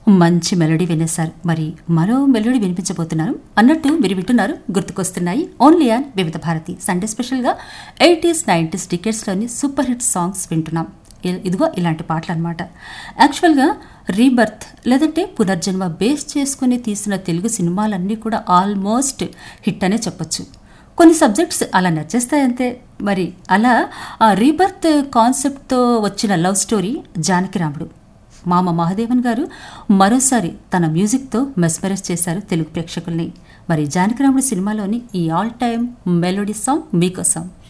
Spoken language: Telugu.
మంచి మెలోడీ వినేశారు మరి మరో మెలోడీ వినిపించబోతున్నారు అన్నట్టు మీరు వింటున్నారు గుర్తుకొస్తున్నాయి only on Vividh Bharati Sunday స్పెషల్గా ఎయిటీస్ నైంటీస్ టికెట్స్లోని సూపర్ హిట్ సాంగ్స్ వింటున్నాం ఇ- ఇదిగో ఇలాంటి పాటలు అనమాట యాక్చువల్గా రీబర్త్ లేదంటే పునర్జన్మ బేస్ చేసుకుని తీసిన తెలుగు సినిమాలన్నీ కూడా ఆల్మోస్ట్ హిట్ అనే చెప్పొచ్చు కొన్ని సబ్జెక్ట్స్ అలా నచ్చేస్తాయంతే మరి అలా ఆ రీబర్త్ కాన్సెప్ట్తో వచ్చిన లవ్ స్టోరీ జానకిరాముడు మామ మహాదేవన్ గారు మరోసారి తన మ్యూజిక్తో మెస్మరైజ్ చేశారు తెలుగు ప్రేక్షకుల్ని మరి జానకిరాముడు సినిమాలోని ఈ ఆల్ టైమ్ మెలోడీ సాంగ్ మీకోసం